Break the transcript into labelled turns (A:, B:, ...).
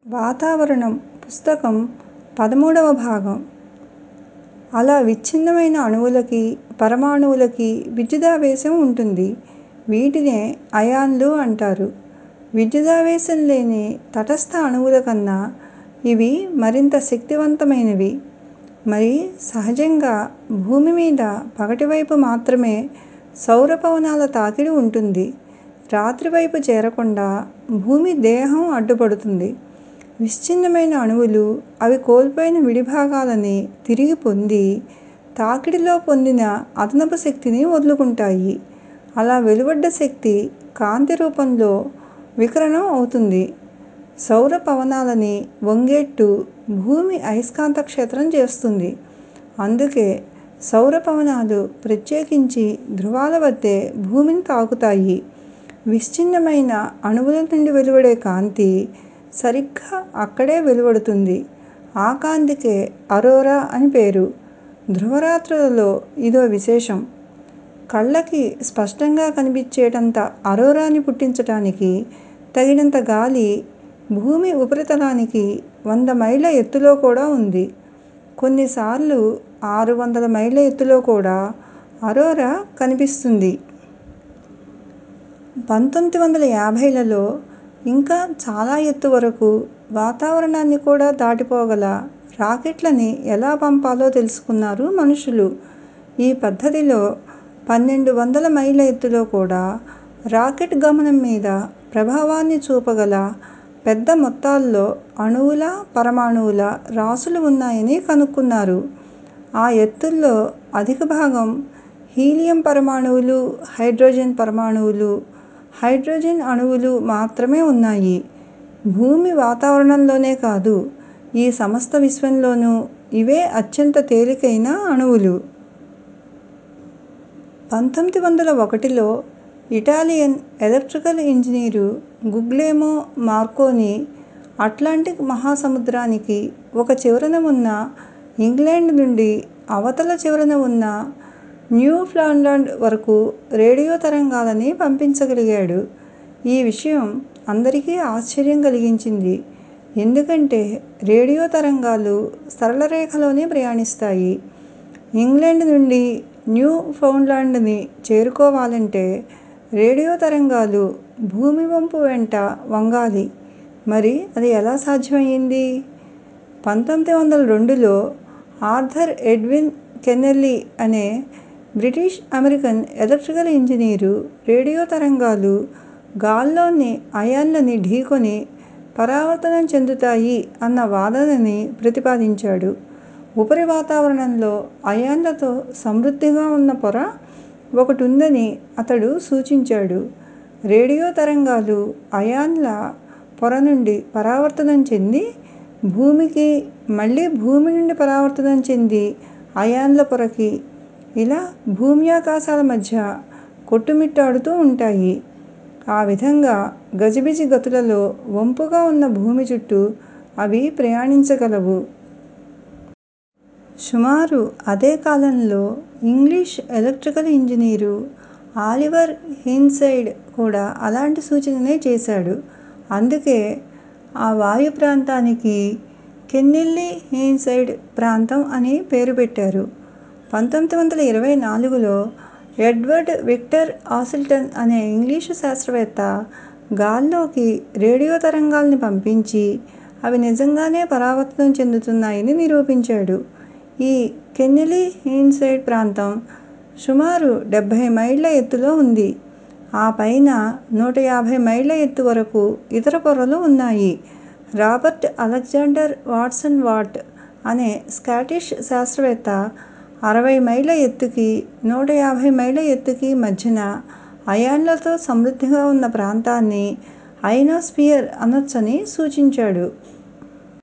A: వాతావరణం పుస్తకం పదమూడవ భాగం అలా విచ్ఛిన్నమైన అణువులకి, పరమాణువులకి విద్యుదావేశం ఉంటుంది. వీటినే అయాన్లు అంటారు. విద్యుదావేశం లేని తటస్థ అణువుల కన్నా ఇవి మరింత శక్తివంతమైనవి. మరి సహజంగా భూమి మీద పగటి వైపు మాత్రమే సౌర పవనాల తాకిడి ఉంటుంది. రాత్రి వైపు చేరకుండా భూమి దేహం అడ్డుపడుతుంది. విచ్ఛిన్నమైన అణువులు అవి కోల్పోయిన విడిభాగాలని తిరిగి పొంది, తాకిడిలో పొందిన అదనపు శక్తిని వదులుకుంటాయి. అలా వెలువడ్డ శక్తి కాంతి రూపంలో వికిరణం అవుతుంది. సౌర పవనాలని వంగేట్టు భూమి అయస్కాంత క్షేత్రం చేస్తుంది. అందుకే సౌర పవనాలు ప్రత్యేకించి ధృవాల వద్దే భూమిని తాకుతాయి. విచ్ఛిన్నమైన అణువుల నుండి వెలువడే కాంతి సరిగ్గా అక్కడే వెలువడుతుంది. ఆ కాంతికే అరోరా అని పేరు. ధృవరాత్రులలో ఇదో విశేషం. కళ్ళకి స్పష్టంగా కనిపించేటంత అరోరాని పుట్టించటానికి తగినంత గాలి భూమి ఉపరితలానికి వంద మైళ్ళ ఎత్తులో కూడా ఉంది. కొన్నిసార్లు ఆరు వందల మైళ్ళ ఎత్తులో కూడా అరోరా కనిపిస్తుంది. పంతొమ్మిది వందల యాభైలలో ఇంకా చాలా ఎత్తు వరకు వాతావరణాన్ని కూడా దాటిపోగల రాకెట్లని ఎలా పంపాలో తెలుసుకున్నారు మనుషులు. ఈ పద్ధతిలో పన్నెండు వందల మైళ్ళ ఎత్తులో కూడా రాకెట్ గమనం మీద ప్రభావాన్ని చూపగల పెద్ద మొత్తాల్లో అణువుల, పరమాణువుల రాశులు ఉన్నాయని కనుక్కున్నారు. ఆ ఎత్తుల్లో అధిక భాగం హీలియం పరమాణువులు, హైడ్రోజన్ పరమాణువులు, హైడ్రోజన్ అణువులు మాత్రమే ఉన్నాయి. భూమి వాతావరణంలోనే కాదు, ఈ సమస్త విశ్వంలోనూ ఇవే అత్యంత తేలికైన అణువులు. పంతొమ్మిది వందల ఒకటిలో Italian electrical engineer Guglielmo Marconi Atlantic మహాసముద్రానికి ఒక చివరన ఉన్న ఇంగ్లాండ్ నుండి అవతల చివరన ఉన్న న్యూ ఫౌండ్లాండ్ వరకు రేడియో తరంగాలని పంపించగలిగాడు. ఈ విషయం అందరికీ ఆశ్చర్యం కలిగించింది. ఎందుకంటే రేడియో తరంగాలు సరళ రేఖలోనే ప్రయాణిస్తాయి. ఇంగ్లాండ్ నుండి న్యూ ఫౌండ్లాండ్ ని చేరుకోవాలంటే రేడియో తరంగాలు భూమి వంపు వెంట వంగాలి. మరి అది ఎలా సాధ్యమయింది? పంతొమ్మిది వందల రెండులో ఆర్థర్ ఎడ్విన్ కెన్నెల్లీ అనే British American electrical engineer radio తరంగాలు గాల్లోని అయాన్లని ఢీకొని పరావర్తనం చెందుతాయి అన్న వాదనని ప్రతిపాదించాడు. ఉపరి వాతావరణంలో అయాన్లతో సమృద్ధిగా ఉన్న పొర ఒకటుందని అతడు సూచించాడు. రేడియో తరంగాలు అయాన్ల పొర నుండి పరావర్తనం చెంది భూమికి, మళ్ళీ భూమి నుండి పరావర్తనం చెంది అయాన్ల పొరకి, ఇలా భూమ్యాకాశాల మధ్య కొట్టుమిట్టాడుతూ ఉంటాయి. ఆ విధంగా గజిబిజి గతులలో వంపుగా ఉన్న భూమి చుట్టూ అవి ప్రయాణించగలవు. సుమారు అదే కాలంలో English electrical engineer Oliver Heaviside కూడా అలాంటి సూచననే చేశాడు. అందుకే ఆ వాయు ప్రాంతానికి కెన్నెల్లీ ఇర్న్సైడ్ ప్రాంతం అని పేరు పెట్టారు. పంతొమ్మిది వందల ఇరవై నాలుగులో ఎడ్వర్డ్ విక్టర్ ఆసిల్టన్ అనే ఇంగ్లీషు శాస్త్రవేత్త గాల్లోకి రేడియో తరంగాల్ని పంపించి అవి నిజంగానే పరావర్తనం చెందుతున్నాయని నిరూపించాడు. ఈ కెన్నెల్లీ ఇర్న్సైడ్ ప్రాంతం సుమారు డెబ్బై మైళ్ళ ఎత్తులో ఉంది. ఆ పైన నూట యాభై మైళ్ళ ఎత్తు వరకు ఇతర పొరలు ఉన్నాయి. రాబర్ట్ అలెగ్జాండర్ వాట్సన్ వాట్ అనే స్కాటిష్ శాస్త్రవేత్త అరవై మైళ్ళ ఎత్తుకి, నూట యాభై మైళ్ళ ఎత్తుకి మధ్యన అయాన్లతో సమృద్ధిగా ఉన్న ప్రాంతాన్ని అయనోస్ఫియర్ అనొచ్చని సూచించాడు.